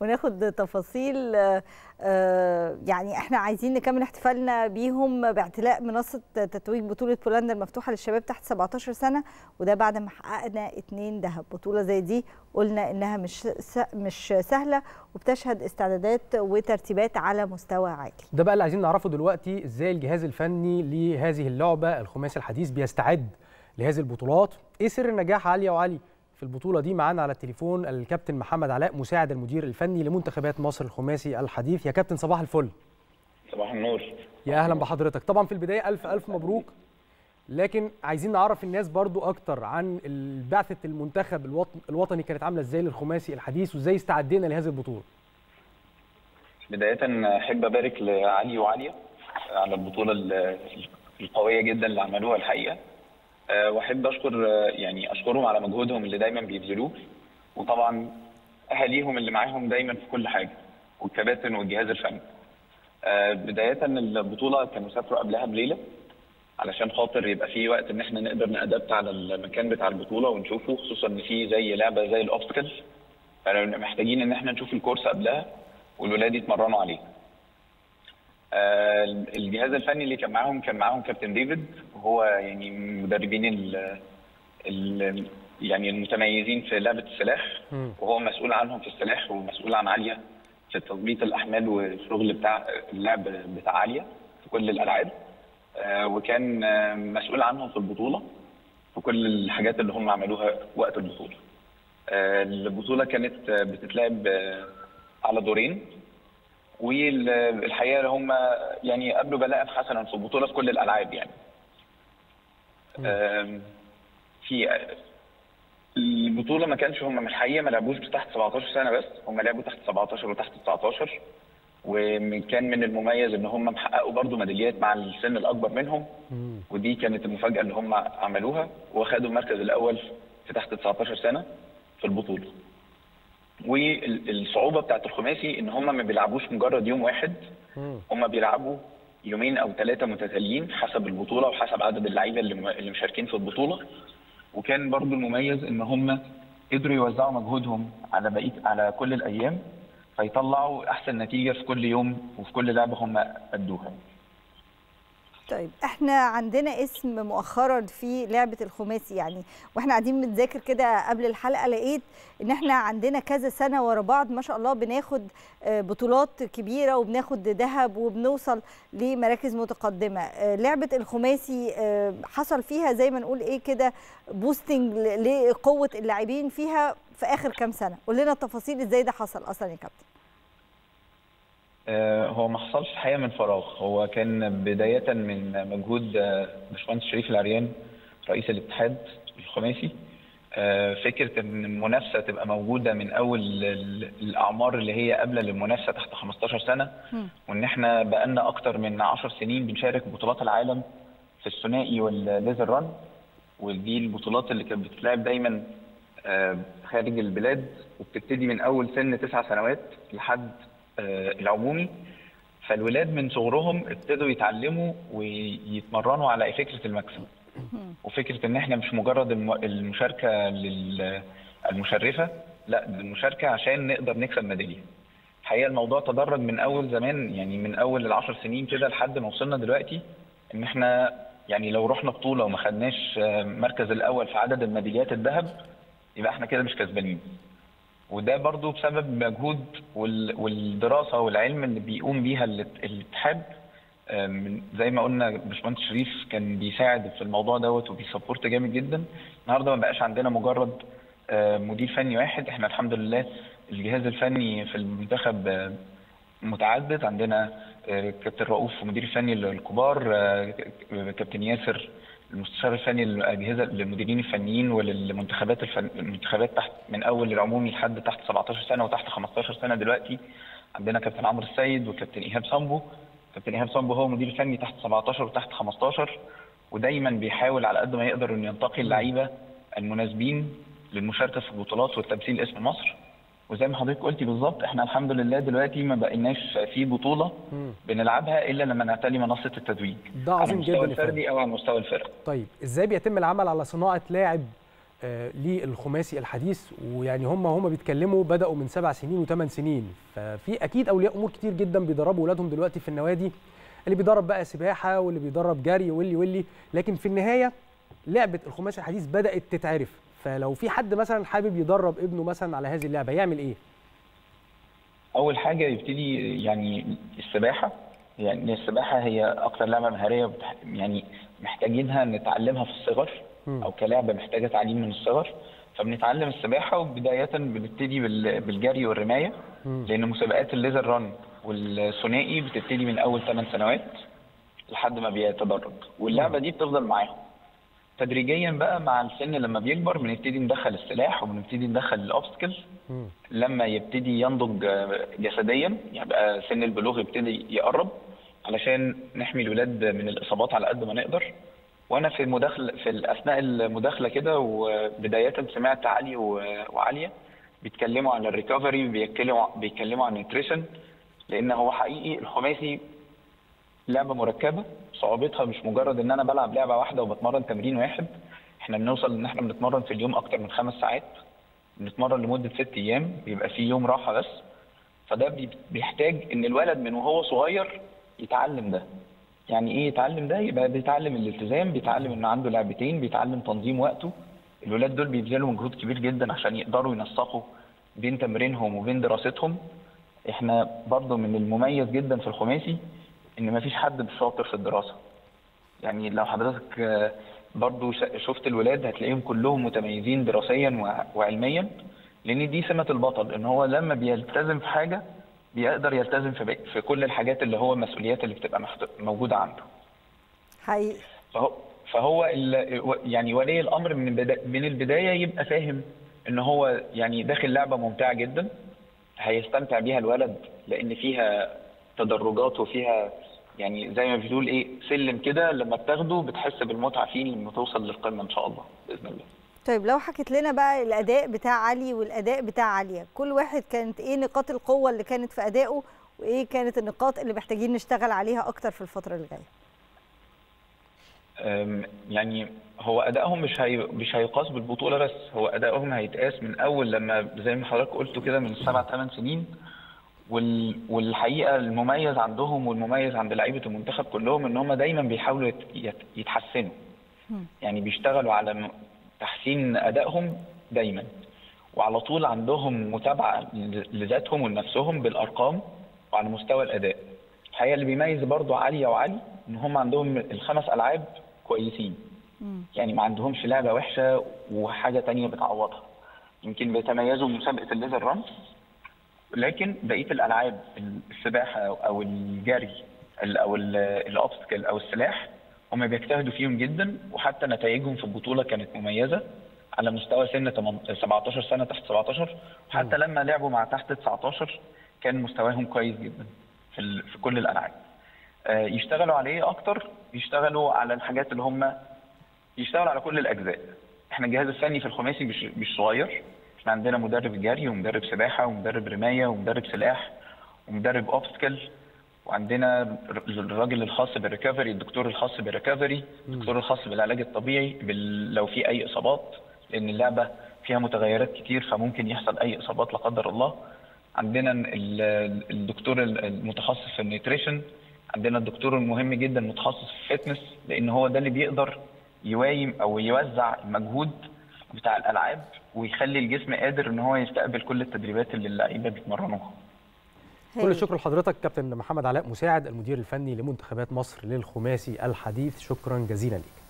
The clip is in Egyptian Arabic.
وناخد تفاصيل يعني احنا عايزين نكمل احتفالنا بيهم باعتلاء منصه تتويج بطوله بولندا المفتوحه للشباب تحت 17 سنه وده بعد ما حققنا اتنين ذهب بطوله زي دي قلنا انها مش مش سهله وبتشهد استعدادات وترتيبات على مستوى عالي ده بقى اللي عايزين نعرفه دلوقتي ازاي الجهاز الفني لهذه اللعبه الخماسي الحديث بيستعد لهذه البطولات ايه سر النجاح عليا وعلي في البطوله دي معانا على التليفون الكابتن محمد علاء مساعد المدير الفني لمنتخبات مصر الخماسي الحديث يا كابتن صباح الفل صباح النور يا اهلا بحضرتك طبعا في البدايه الف الف مبروك لكن عايزين نعرف الناس برضو اكتر عن بعثه المنتخب الوطني كانت عامله ازاي للخماسي الحديث وازاي استعدينا لهذه البطوله بدايه احب ابارك لعلي وعليا على البطوله القويه جدا اللي عملوها الحقيقه واحب اشكر يعني اشكرهم على مجهودهم اللي دايما بيبذلوه وطبعا اهاليهم اللي معاهم دايما في كل حاجه والكباتن والجهاز الفني. بدايه البطوله كانوا سافروا قبلها بليله علشان خاطر يبقى في وقت ان احنا نقدر نادبت على المكان بتاع البطوله ونشوفه خصوصا ان في زي لعبه زي الاوبستكل محتاجين ان احنا نشوف الكورس قبلها والولاد يتمرنوا عليه. الجهاز الفني اللي كان معاهم كان معاهم كابتن ديفيد وهو يعني من المدربين ال ال يعني المتميزين في لعبه السلاح وهو مسؤول عنهم في السلاح ومسؤول عن عاليه في تظبيط الاحمال والشغل بتاع اللعب بتاع عاليه في كل الالعاب وكان مسؤول عنهم في البطوله في كل الحاجات اللي هم عملوها وقت البطوله. البطوله كانت بتتلعب على دورين والحقيقه هم يعني قابلوا بلاء حسنا في البطوله في كل الالعاب يعني. في البطوله ما كانش هم من الحقيقه ما لعبوش تحت 17 سنه بس هم لعبوا تحت 17 وتحت 19 وكان من المميز ان هم محققوا برضو ميداليات مع السن الاكبر منهم ودي كانت المفاجاه اللي هم عملوها واخدوا المركز الاول في تحت 19 سنه في البطوله. والصعوبه بتاعت الخماسي ان هم ما بيلعبوش مجرد يوم واحد هم بيلعبوا يومين او ثلاثه متتاليين حسب البطوله وحسب عدد اللعيبه اللي مشاركين في البطوله وكان برضو المميز ان هم قدروا يوزعوا مجهودهم على بقيه على كل الايام فيطلعوا احسن نتيجه في كل يوم وفي كل لعبه هم ادوها طيب احنا عندنا اسم مؤخرا في لعبه الخماسي يعني واحنا قاعدين بنذاكر كده قبل الحلقه لقيت ان احنا عندنا كذا سنه ورا بعض ما شاء الله بناخد بطولات كبيره وبناخد ذهب وبنوصل لمراكز متقدمه لعبه الخماسي حصل فيها زي ما نقول ايه كده بوستنج لقوه اللاعبين فيها في اخر كام سنه قول لنا التفاصيل ازاي ده حصل اصلا يا كابتن هو ما حصلش الحقيقه من فراغ هو كان بدايه من مجهود باشمهندس شريف العريان رئيس الاتحاد الخماسي فكره ان المنافسه تبقى موجوده من اول الاعمار اللي هي قبل المنافسه تحت 15 سنه وان احنا بقالنا اكتر من 10 سنين بنشارك بطولات العالم في الثنائي والليزر ران ودي البطولات اللي كانت بتتلعب دايما خارج البلاد وبتبتدي من اول سن تسع سنوات لحد العمومي فالولاد من صغرهم ابتدوا يتعلموا ويتمرنوا على فكره المكسب وفكره ان احنا مش مجرد المشاركه المشرفه لا المشاركه عشان نقدر نكسب ميداليه الحقيقه الموضوع تدرج من اول زمان يعني من اول العشر سنين كده لحد ما وصلنا دلوقتي ان احنا يعني لو رحنا بطوله وما خدناش المركز الاول في عدد الميداليات الذهب يبقى احنا كده مش كسبانين وده برضو بسبب مجهود والدراسه والعلم اللي بيقوم بيها الاتحاد زي ما قلنا باشمهندس شريف كان بيساعد في الموضوع دوت وبيسبورت جامد جدا النهارده ما بقاش عندنا مجرد مدير فني واحد احنا الحمد لله الجهاز الفني في المنتخب متعدد عندنا كابتن رؤوف مدير الفني الكبار كابتن ياسر المستشار الفني للاجهزه للمديرين الفنيين وللمنتخبات الفن... المنتخبات تحت من اول العمومي لحد تحت 17 سنه وتحت 15 سنه دلوقتي عندنا كابتن عمرو السيد وكابتن ايهاب صامبو كابتن ايهاب صامبو هو مدير فني تحت 17 وتحت 15 ودايما بيحاول على قد ما يقدر انه ينتقي اللعيبه المناسبين للمشاركه في البطولات والتمثيل اسم مصر وزي ما حضرتك قلتي بالظبط احنا الحمد لله دلوقتي ما بقيناش في بطوله بنلعبها الا لما نعتلي منصه التتويج ده عظيم على المستوى جدا الفردي او على مستوى الفرق طيب ازاي بيتم العمل على صناعه لاعب آه، للخماسي الحديث ويعني هم هم بيتكلموا بداوا من سبع سنين وثمان سنين ففي اكيد اولياء امور كتير جدا بيدربوا اولادهم دلوقتي في النوادي اللي بيدرب بقى سباحه واللي بيدرب جري واللي واللي لكن في النهايه لعبه الخماسي الحديث بدات تتعرف فلو في حد مثلا حابب يدرب ابنه مثلا على هذه اللعبه يعمل ايه؟ اول حاجه يبتدي يعني السباحه يعني السباحه هي اكتر لعبه مهاريه بتح... يعني محتاجينها نتعلمها في الصغر مم. او كلعبه محتاجه تعليم من الصغر فبنتعلم السباحه وبدايه بنبتدي بال- بالجري والرمايه مم. لان مسابقات الليزر ران والثنائي بتبتدي من اول 8 سنوات لحد ما بيتدرج واللعبه دي بتفضل معاهم تدريجيا بقى مع السن لما بيكبر بنبتدي ندخل السلاح وبنبتدي ندخل الاوبستكل مم. لما يبتدي ينضج آه، جسديا يبقى سن البلوغ يبتدي يقرب علشان نحمي الولاد من الاصابات على قد ما نقدر وانا في المداخله في اثناء المداخله كده وبدايه سمعت علي و- وعاليه بيتكلموا عن الريكفري بيتكلموا بيتكلموا عن النيوتريشن لان هو حقيقي الخماسي لعبه مركبه صعوبتها مش مجرد ان انا بلعب لعبه واحده وبتمرن تمرين واحد احنا بنوصل ان احنا بنتمرن في اليوم اكتر من خمس ساعات بنتمرن لمده ست ايام بيبقى في يوم راحه بس فده بي- بيحتاج ان الولد من وهو صغير يتعلم ده يعني ايه يتعلم ده يبقى بيتعلم الالتزام بيتعلم ان عنده لعبتين بيتعلم تنظيم وقته الولاد دول بيبذلوا مجهود كبير جدا عشان يقدروا ينسقوا بين تمرينهم وبين دراستهم احنا برضو من المميز جدا في الخماسي ان مفيش حد مش شاطر في الدراسه يعني لو حضرتك آه، برضو ش- شفت الولاد هتلاقيهم كلهم متميزين دراسيا وع- وعلميا لان دي سمه البطل ان هو لما بيلتزم في حاجه بيقدر يلتزم في, بق- في كل الحاجات اللي هو المسؤوليات اللي بتبقى محت- موجوده عنده حقيقي فهو فهو ال- يعني ولي الامر من البدا- من البدايه يبقى فاهم ان هو يعني داخل لعبه ممتعه جدا هيستمتع بيها الولد لان فيها تدرجات وفيها يعني زي ما بتقول ايه سلم كده لما بتاخده بتحس بالمتعه فيه لما توصل للقمه ان شاء الله باذن الله طيب لو حكيت لنا بقى الاداء بتاع علي والاداء بتاع عليا كل واحد كانت ايه نقاط القوه اللي كانت في ادائه وايه كانت النقاط اللي محتاجين نشتغل عليها اكتر في الفتره اللي جايه أم، يعني هو ادائهم مش هي... مش هيقاس بالبطوله بس هو ادائهم هيتقاس من اول لما زي ما حضرتك قلتوا كده من سبع ثمان سنين وال... والحقيقه المميز عندهم والمميز عند لعيبه المنتخب كلهم ان هم دايما بيحاولوا يت... يت... يتحسنوا مم. يعني بيشتغلوا على م- تحسين ادائهم دايما وعلى طول عندهم متابعه ل- لذاتهم ولنفسهم بالارقام وعلى مستوى الاداء الحقيقه اللي بيميز برضو علي وعلي ان هم عندهم الخمس العاب كويسين مم. يعني ما عندهمش لعبه وحشه وحاجه تانية بتعوضها يمكن بيتميزوا بمسابقه الليزر ران لكن بقيه الالعاب السباحه او الجري ال- او الاوبستكل او السلاح هم بيجتهدوا فيهم جدا وحتى نتائجهم في البطوله كانت مميزه على مستوى سن 8 17 سنه تحت 17 وحتى لما لعبوا مع تحت 19 كان مستواهم كويس جدا في ال- في كل الالعاب آه، يشتغلوا على ايه اكتر يشتغلوا على الحاجات اللي هم يشتغلوا على كل الاجزاء احنا الجهاز الفني في الخماسي مش مش صغير احنا عندنا مدرب جري ومدرب سباحه ومدرب رمايه ومدرب سلاح ومدرب اوبستكل وعندنا الراجل الخاص بالريكفري الدكتور الخاص بالريكفري الدكتور الخاص بالعلاج الطبيعي بال... لو في اي اصابات لان اللعبه فيها متغيرات كتير فممكن يحصل اي اصابات لا قدر الله عندنا ال- الدكتور المتخصص في النيوتريشن عندنا الدكتور المهم جدا متخصص في الفتنس لان هو ده اللي بيقدر يوايم او يوزع المجهود بتاع الالعاب ويخلي الجسم قادر ان هو يستقبل كل التدريبات اللي اللعيبه بيتمرنوها كل هايل. الشكر لحضرتك كابتن محمد علاء مساعد المدير الفني لمنتخبات مصر للخماسي الحديث شكرا جزيلا ليك